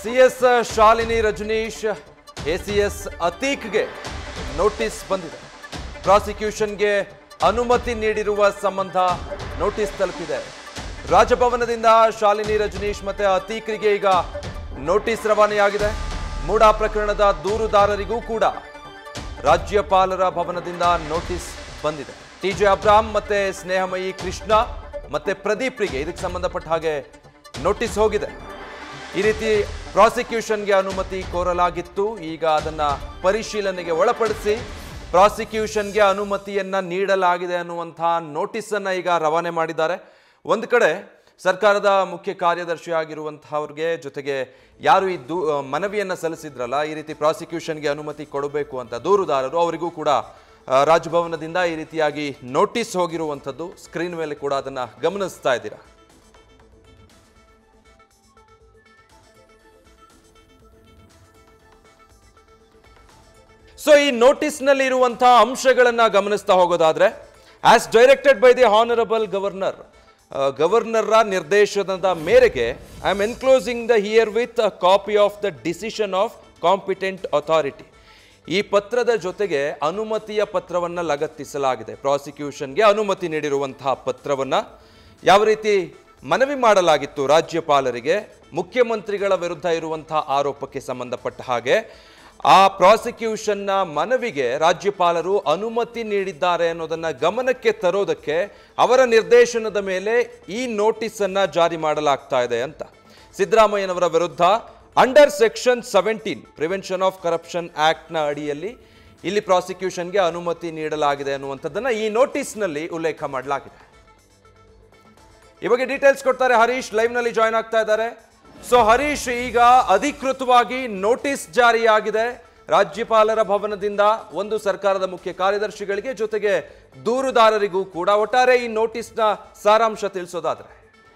C S Shalini Rajneesh A C S ಅತೀಕ್ಗೆ notice ಬಂದಿದೆ ಪ್ರಾಸಿಕ್ಯೂಷನ್ಗೆ ಅನುಮತಿ ನೀಡಿರುವ ಸಂಬಂಧ ನೋಟಿಸ್ ತಲುಪಿದೆ ರಾಜಭವನದಿಂದ ಶಾಲಿನಿ ರಜನೀಶ್ ಮತ್ತೆ ಅತೀಕ್ರಿಗೆ ಈಗ ನೋಟಿಸ್ ರವಾನೆಯಾಗಿದೆ ಮೂಡಾ ಪ್ರಕರಣದ ದೂರುದಾರರಿಗೂ ಕೂಡ ರಾಜ್ಯಪಾಲರ ಭವನದಿಂದ ನೋಟಿಸ್ ಬಂದಿದೆ ಟಿ ಜೆ ಅಬ್ರಾಮ್ ಮತ್ತೆ ಸ್ನೇಹಮಯಿ ಕೃಷ್ಣ ಮತ್ತೆ ಪ್ರದೀಪ್ರಿಗೆ ಇದಕ್ಕೆ ಸಂಬಂಧಪಟ್ಟ ಹಾಗೆ ನೋಟಿಸ್ ಹೋಗಿದೆ ಈ ರೀತಿ ಪ್ರಾಸಿಕ್ಯೂಷನ್ಗೆ ಅನುಮತಿ ಕೋರಲಾಗಿತ್ತು ಈಗ ಅದನ್ನ ಪರಿಶೀಲನೆಗೆ ಒಳಪಡಿಸಿ ಪ್ರಾಸಿಕ್ಯೂಷನ್ಗೆ ಅನುಮತಿಯನ್ನ ನೀಡಲಾಗಿದೆ ಅನ್ನುವಂತಹ ನೋಟಿಸ್ ಅನ್ನ ಈಗ ರವಾನೆ ಮಾಡಿದ್ದಾರೆ ಒಂದು ಕಡೆ ಸರ್ಕಾರದ ಮುಖ್ಯ ಕಾರ್ಯದರ್ಶಿ ಆಗಿರುವಂತಹವ್ರಿಗೆ ಜೊತೆಗೆ ಯಾರು ಈ ದೂ ಮನವಿಯನ್ನ ಸಲ್ಲಿಸಿದ್ರಲ್ಲ ಈ ರೀತಿ ಪ್ರಾಸಿಕ್ಯೂಷನ್ಗೆ ಅನುಮತಿ ಕೊಡಬೇಕು ಅಂತ ದೂರುದಾರರು ಅವರಿಗೂ ಕೂಡ ಆ, ರಾಜಭವನದಿಂದ ಈ ರೀತಿಯಾಗಿ ನೋಟಿಸ್ ಹೋಗಿರುವಂಥದ್ದು ಸ್ಕ್ರೀನ್ ಮೇಲೆ ಕೂಡ ಅದನ್ನ ಗಮನಿಸ್ತಾ ಇದ್ದೀರಾ ಸೊ ಈ ನೋಟಿಸ್ನಲ್ಲಿ ಇರುವಂತಹ ಅಂಶಗಳನ್ನ ಗಮನಿಸ್ತಾ ಹೋಗೋದಾದ್ರೆ as directed by the honourable governor ಗವರ್ನರ್ರ ನಿರ್ದೇಶನದ ಮೇರೆಗೆ I am enclosing the herewith a copy of the decision of competent authority ಈ ಪತ್ರದ ಜೊತೆಗೆ ಅನುಮತಿಯ ಪತ್ರವನ್ನ ಲಗತ್ತಿಸಲಾಗಿದೆ ಪ್ರಾಸಿಕ್ಯೂಷನ್ಗೆ ಅನುಮತಿ ನೀಡಿರುವಂತಹ ಪತ್ರವನ್ನ ಯಾವ ರೀತಿ ಮನವಿ ಮಾಡಲಾಗಿತ್ತು ರಾಜ್ಯಪಾಲರಿಗೆ ಮುಖ್ಯಮಂತ್ರಿಗಳ ವಿರುದ್ಧ ಇರುವಂತಹ ಆರೋಪಕ್ಕೆ ಸಂಬಂಧಪಟ್ಟ ಹಾಗೆ ಆ ಪ್ರಾಸಿಕ್ಯೂಷನ್ನ ಮನವಿಗೆ ರಾಜ್ಯಪಾಲರು ಅನುಮತಿ ನೀಡಿದ್ದಾರೆ ಅನ್ನೋದನ್ನ ಗಮನಕ್ಕೆ ತರೋದಕ್ಕೆ ಅವರ ನಿರ್ದೇಶನದ ಮೇಲೆ ಈ ನೋಟಿಸ್ ಅನ್ನ ಜಾರಿ ಮಾಡಲಾಗ್ತಾ ಇದೆ ಅಂತ ಸಿದ್ದರಾಮಯ್ಯನವರ ವಿರುದ್ಧ under section seventeen prevention of corruption ಆಕ್ಟ್ನ ಅಡಿಯಲ್ಲಿ ಇಲ್ಲಿ ಪ್ರಾಸಿಕ್ಯೂಷನ್ಗೆ ಅನುಮತಿ ನೀಡಲಾಗಿದೆ ಅನ್ನುವಂಥದ್ದನ್ನ ಈ ನೋಟಿಸ್ನಲ್ಲಿ ಉಲ್ಲೇಖ ಮಾಡಲಾಗಿದೆ ಈ ಬಗ್ಗೆ ಡೀಟೇಲ್ಸ್ ಕೊಡ್ತಾರೆ ಹರೀಶ್ ಲೈವ್ ನಲ್ಲಿ ಜಾಯ್ನ್ ಆಗ್ತಾ ಇದ್ದಾರೆ ಸೊ ಹರೀಶ್ ಈಗ ಅಧಿಕೃತವಾಗಿ ನೋಟಿಸ್ ಜಾರಿಯಾಗಿದೆ ರಾಜ್ಯಪಾಲರ ಭವನದಿಂದ ಒಂದು ಸರ್ಕಾರದ ಮುಖ್ಯ ಕಾರ್ಯದರ್ಶಿಗಳಿಗೆ ಜೊತೆಗೆ ದೂರುದಾರರಿಗೂ ಕೂಡ ಒಟ್ಟಾರೆ ಈ ನೋಟಿಸ್ನ ಸಾರಾಂಶ ತಿಳಿಸೋದಾದ್ರೆ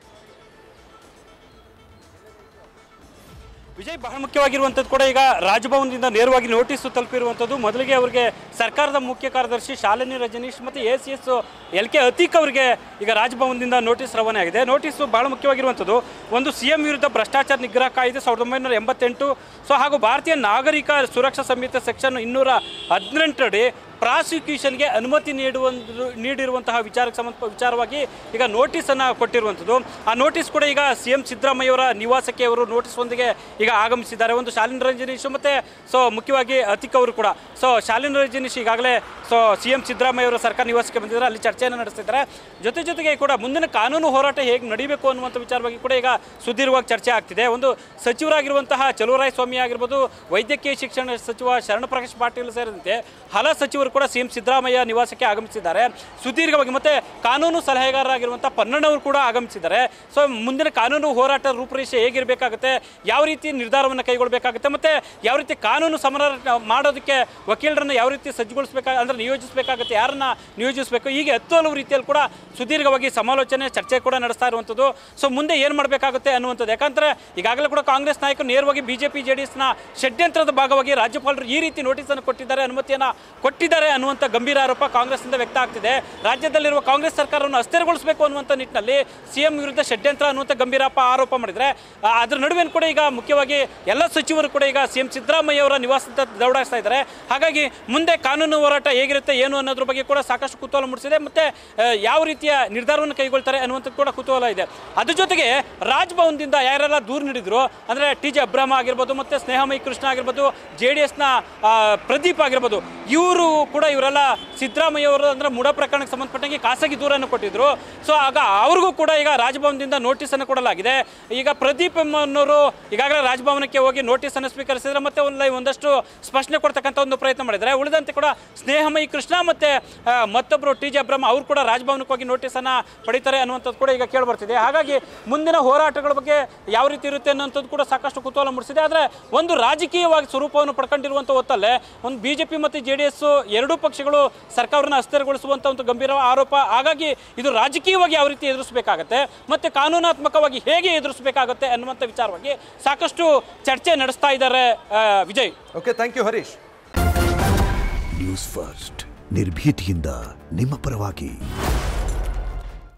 ವಿಜಯ್ ಬಹಳ ಮುಖ್ಯವಾಗಿರುವಂಥದ್ದು ಕೂಡ ಈಗ ರಾಜಭವನದಿಂದ ನೇರವಾಗಿ ನೋಟಿಸ್ ತಲುಪಿರುವಂಥದ್ದು ಮೊದಲಿಗೆ ಅವರಿಗೆ ಸರ್ಕಾರದ ಮುಖ್ಯ ಕಾರ್ಯದರ್ಶಿ ಶಾಲಿನಿ ರಜನೀಶ್ ಮತ್ತು A C S L K Ateeq ಅವರಿಗೆ ಈಗ ರಾಜಭವನದಿಂದ ನೋಟಿಸ್ ರವಾನೆ ಆಗಿದೆ ನೋಟಿಸು ಬಹಳ ಮುಖ್ಯವಾಗಿರುವಂಥದ್ದು ಒಂದು ಸಿ ಎಂ ವಿರುದ್ಧ ಭ್ರಷ್ಟಾಚಾರ ನಿಗ್ರಹ ಕಾಯ್ದೆ ಸಾವಿರದ ಒಂಬೈನೂರ ಎಂಬತ್ತೆಂಟು ಸೊ ಹಾಗೂ ಭಾರತೀಯ ನಾಗರಿಕ ಸುರಕ್ಷಾ ಸಂಹಿತೆ ಸೆಕ್ಷನ್ ಇನ್ನೂರ ಹದಿನೆಂಟರಡಿ ಪ್ರಾಸಿಕ್ಯೂಷನ್ಗೆ ಅನುಮತಿ ನೀಡುವ ನೀಡಿರುವಂತಹ ವಿಚಾರಕ್ಕೆ ಸಂಬಂಧ ವಿಚಾರವಾಗಿ ಈಗ ನೋಟಿಸನ್ನು ಕೊಟ್ಟಿರುವಂಥದ್ದು ಆ ನೋಟಿಸ್ ಕೂಡ ಈಗ ಸಿ ಎಂ ಸಿದ್ದರಾಮಯ್ಯವರ ನಿವಾಸಕ್ಕೆ ಅವರು ನೋಟಿಸ್ ಒಂದಿಗೆ ಈಗ ಆಗಮಿಸಿದ್ದಾರೆ ಒಂದು ಶಾಲಿನಿ ರಜನೀಶ್ ಮತ್ತು ಸೊ ಮುಖ್ಯವಾಗಿ ಅತಿಕ್ ಅವರು ಕೂಡ ಸೊ ಶಾಲಿನಿ ರಜನೀಶ್ ಈಗಾಗಲೇ ಸೊ ಸಿ ಎಂ ಸಿದ್ದರಾಮಯ್ಯವರ ಸರ್ಕಾರ ನಿವಾಸಕ್ಕೆ ಬಂದಿದ್ದಾರೆ ಅಲ್ಲಿ ಚರ್ಚೆಯನ್ನು ನಡೆಸ್ತಿದ್ದಾರೆ ಜೊತೆ ಜೊತೆಗೆ ಕೂಡ ಮುಂದಿನ ಕಾನೂನು ಹೋರಾಟ ಹೇಗೆ ನಡೀಬೇಕು ಅನ್ನುವಂಥ ವಿಚಾರವಾಗಿ ಕೂಡ ಈಗ ಸುದೀರ್ಘವಾಗಿ ಚರ್ಚೆ ಆಗ್ತಿದೆ ಒಂದು ಸಚಿವರಾಗಿರುವಂತಹ ಚಲುವರಾಯ ಸ್ವಾಮಿ ಆಗಿರ್ಬೋದು ವೈದ್ಯಕೀಯ ಶಿಕ್ಷಣ ಸಚಿವ ಶರಣಪ್ರಕಾಶ್ ಪಾಟೀಲ್ ಸೇರಿದಂತೆ ಹಲ ಸಚಿವರು ಕೂಡ ಸಿ ಎಂ ಸಿದ್ದರಾಮಯ್ಯ ನಿವಾಸಕ್ಕೆ ಆಗಮಿಸಿದ್ದಾರೆ ಸುದೀರ್ಘವಾಗಿ ಮತ್ತೆ ಕಾನೂನು ಸಲಹೆಗಾರರಾಗಿರುವಂಥ ಪನ್ನಣ್ಣವರು ಕೂಡ ಆಗಮಿಸಿದ್ದಾರೆ ಸೊ ಮುಂದಿನ ಕಾನೂನು ಹೋರಾಟ ರೂಪುರೇಷೆ ಹೇಗಿರಬೇಕಾಗುತ್ತೆ ಯಾವ ರೀತಿ ನಿರ್ಧಾರವನ್ನು ಕೈಗೊಳ್ಳಬೇಕಾಗುತ್ತೆ ಮತ್ತೆ ಯಾವ ರೀತಿ ಕಾನೂನು ಸಮರ ಮಾಡೋದಕ್ಕೆ ವಕೀಲರನ್ನು ಯಾವ ರೀತಿ ಸಜ್ಜುಗೊಳಿಸಬೇಕಾಗ ಅಂದ್ರೆ ನಿಯೋಜಿಸಬೇಕಾಗುತ್ತೆ ಯಾರನ್ನ ನಿಯೋಜಿಸಬೇಕು ಹೀಗೆ ಹತ್ತು ಹಲವು ರೀತಿಯಲ್ಲಿ ಕೂಡ ಸುದೀರ್ಘವಾಗಿ ಸಮಾಲೋಚನೆ ಚರ್ಚೆ ಕೂಡ ನಡೆಸ್ತಾ ಇರುವಂಥದ್ದು ಸೊ ಮುಂದೆ ಏನು ಮಾಡಬೇಕಾಗುತ್ತೆ ಅನ್ನುವಂಥದ್ದು ಯಾಕಂದ್ರೆ ಈಗಾಗಲೇ ಕೂಡ ಕಾಂಗ್ರೆಸ್ ನಾಯಕರು ನೇರವಾಗಿ ಬಿಜೆಪಿ ಜೆ ಡಿ ಎಸ್ನ ಷಡ್ಯಂತ್ರದ ಭಾಗವಾಗಿ ರಾಜ್ಯಪಾಲರು ಈ ರೀತಿ ನೋಟಿಸನ್ನು ಕೊಟ್ಟಿದ್ದಾರೆ ಅನುಮತಿಯನ್ನು ಕೊಟ್ಟಿದ್ದಾರೆ ಅನ್ನುವಂಥ ಗಂಭೀರ ಆರೋಪ ಕಾಂಗ್ರೆಸ್ನಿಂದ ವ್ಯಕ್ತ ಆಗ್ತಿದೆ ರಾಜ್ಯದಲ್ಲಿರುವ ಕಾಂಗ್ರೆಸ್ ಸರ್ಕಾರವನ್ನು ಅಸ್ಥಿರಗೊಳಿಸಬೇಕು ಅನ್ನುವಂಥ ನಿಟ್ಟಿನಲ್ಲಿ ಸಿಎಂ ವಿರುದ್ಧ ಷಡ್ಯಂತ್ರ ಅನ್ನುವಂಥ ಗಂಭೀರ ಆಪ- ಆರೋಪ ಮಾಡಿದರೆ ಆ, ಅದ್ರ ನಡುವೆ ಕೂಡ ಈಗ ಮುಖ್ಯವಾಗಿ ಎಲ್ಲ ಸಚಿವರು ಕೂಡ ಈಗ ಸಿಎಂ ಸಿದ್ದರಾಮಯ್ಯ ಅವರ ನಿವಾಸದ ದೌಡಾಯಿಸ್ತಾ ಇದ್ದಾರೆ ಹಾಗಾಗಿ ಮುಂದೆ ಕಾನೂನು ಹೋರಾಟ ಹೇಗಿರುತ್ತೆ ಏನು ಅನ್ನೋದ್ರ ಬಗ್ಗೆ ಕೂಡ ಸಾಕಷ್ಟು ಕುತೂಹಲ ಮೂಡಿಸಿದೆ ಮತ್ತೆ ಆ, ಯಾವ ರೀತಿಯ ನಿರ್ಧಾರವನ್ನು ಕೈಗೊಳ್ತಾರೆ ಅನ್ನುವಂಥದ್ದು ಕೂಡ ಕುತೂಹಲ ಇದೆ ಅದ್ರ ಜೊತೆಗೆ ರಾಜ್ಭವನದಿಂದ ಯಾರೆಲ್ಲ ದೂರು ನೀಡಿದ್ರು ಅಂದ್ರೆ ಟಿ ಜೆ ಅಬ್ರಾಮ ಆಗಿರ್ಬೋದು ಮತ್ತೆ ಸ್ನೇಹಮಯಿ ಕೃಷ್ಣ ಆಗಿರ್ಬೋದು ಜೆ ಡಿ ಎಸ್ನ ಪ್ರದೀಪ್ ಆಗಿರ್ಬೋದು ಇವರು ಕೂಡ ಇವರೆಲ್ಲ ಸಿದ್ದರಾಮಯ್ಯ ಅವರು ಅಂದ್ರೆ ಮುಡ ಪ್ರಕರಣಕ್ಕೆ ಸಂಬಂಧಪಟ್ಟಂಗೆ ಖಾಸಗಿ ದೂರನ್ನು ಕೊಟ್ಟಿದ್ರು ಸೊ ಆಗ ಅವ್ರಿಗೂ ಕೂಡ ಈಗ ರಾಜಭವನದಿಂದ ನೋಟಿಸ್ ಅನ್ನು ಕೊಡಲಾಗಿದೆ ಈಗ ಪ್ರದೀಪ್ ಅನ್ನೋರು ಈಗಾಗಲೇ ರಾಜಭವನಕ್ಕೆ ಹೋಗಿ ನೋಟಿಸ್ ಅನ್ನು ಸ್ವೀಕರಿಸಿದ್ರೆ ಮತ್ತೆ ಒಂದು ಒಂದಷ್ಟು ಸ್ಪಷ್ಟನೆ ಕೊಡ್ತಕ್ಕಂಥ ಒಂದು ಪ್ರಯತ್ನ ಮಾಡಿದ್ದಾರೆ ಉಳಿದಂತೆ ಕೂಡ ಸ್ನೇಹಮಯಿ ಕೃಷ್ಣ ಮತ್ತೆ ಆ, ಮತ್ತೊಬ್ಬರು ಟಿ ಜೆ ಅಬ್ರಹ್ಮ ಅವರು ಕೂಡ ರಾಜಭವನಕ್ಕೆ ಹೋಗಿ ನೋಟಿಸ್ ಅನ್ನ ಪಡಿತಾರೆ ಅನ್ನುವಂಥದ್ದು ಕೂಡ ಈಗ ಕೇಳಿ ಬರ್ತಿದೆ ಹಾಗಾಗಿ ಮುಂದಿನ ಹೋರಾಟಗಳ ಬಗ್ಗೆ ಯಾವ ರೀತಿ ಇರುತ್ತೆ ಅನ್ನೋಂಥದ್ದು ಕೂಡ ಸಾಕಷ್ಟು ಕುತೂಹಲ ಮೂಡಿಸಿದೆ ಆದರೆ ಒಂದು ರಾಜಕೀಯವಾಗಿ ಸ್ವರೂಪವನ್ನು ಪಡ್ಕೊಂಡಿರುವಂಥ ಹೊತ್ತಲ್ಲೇ ಒಂದು ಬಿಜೆಪಿ ಮತ್ತು ಜೆ ಡಿ ಎಸ್ ಎರಡೂ ಪಕ್ಷಗಳು ಸರ್ಕಾರವನ್ನು ಅಸ್ಥಿರಗೊಳಿಸುವಂಥ ಒಂದು ಗಂಭೀರ ಆರೋಪ ಹಾಗಾಗಿ ಇದು ರಾಜಕೀಯವಾಗಿ ಯಾವ ರೀತಿ ಎದುರಿಸಬೇಕಾಗತ್ತೆ ಮತ್ತೆ ಕಾನೂನಾತ್ಮಕವಾಗಿ ಹೇಗೆ ಎದುರಿಸಬೇಕಾಗತ್ತೆ ಅನ್ನುವಂಥ ವಿಚಾರವಾಗಿ ಸಾಕಷ್ಟು ಚರ್ಚೆ ನಡೆಸ್ತಾ ಇದ್ದಾರೆ ಆ, Vijay okay thank you Harish news first ನಿರ್ಭೀತಿಯಿಂದ ನಿಮ್ಮ ಪರವಾಗಿ